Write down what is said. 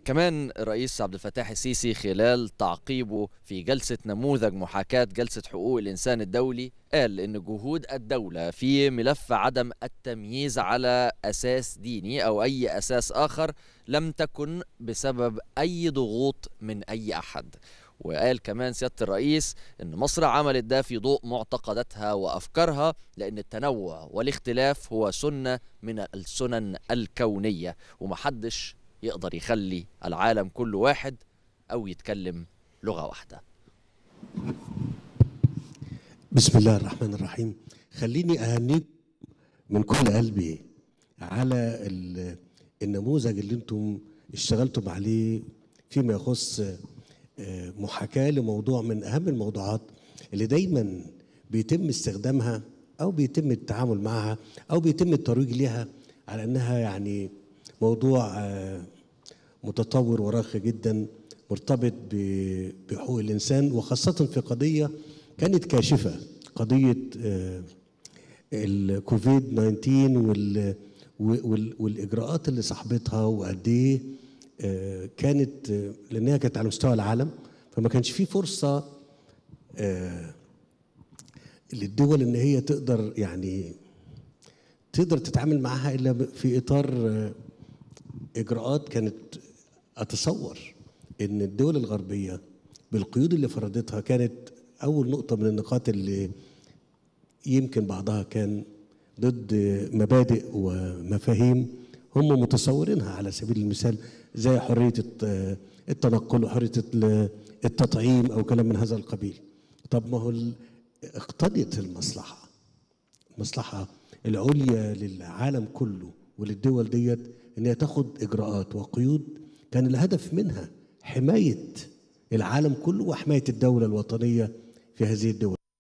كمان الرئيس عبد الفتاح السيسي خلال تعقيبه في جلسة نموذج محاكاة جلسة حقوق الإنسان الدولي قال إن جهود الدولة في ملف عدم التمييز على أساس ديني أو أي أساس آخر لم تكن بسبب أي ضغوط من أي أحد وقال كمان سيادة الرئيس إن مصر عملت ده في ضوء معتقداتها وأفكارها لأن التنوع والاختلاف هو سنة من السنن الكونية ومحدش يقدر يخلي العالم كله واحد أو يتكلم لغة واحدة بسم الله الرحمن الرحيم خليني أهنيك من كل قلبي على ال- النموذج اللي انتم اشتغلتم عليه فيما يخص آه، محاكاة لموضوع من أهم الموضوعات اللي دايما بيتم استخدامها أو بيتم التعامل معها أو بيتم الترويج لها على أنها يعني موضوع آه، متطور وراقي جدا مرتبط ب- بحقوق الإنسان وخاصة في قضية كانت كاشفة قضية آه، الكوفيد 19 وال وال- والاجراءات اللي صاحبتها وقد ايه آه، كانت آه، لانها كانت على مستوى العالم فما كانش في فرصه آه، للدول ان هي تقدر يعني تقدر تتعامل معاها الا ب- في اطار آه، اجراءات كانت اتصور ان الدول الغربيه بالقيود اللي فرضتها كانت اول نقطه من النقاط اللي يمكن بعضها كان ضد مبادئ ومفاهيم هم متصورينها على سبيل المثال زي حريه الت- التنقل وحريه ال- التطعيم او كلام من هذا القبيل طب ما هو ال- اقتضت المصلحه المصلحه العليا للعالم كله وللدول ديت ان هي تاخد اجراءات وقيود كان الهدف منها حمايه العالم كله وحمايه الدوله الوطنيه في هذه الدول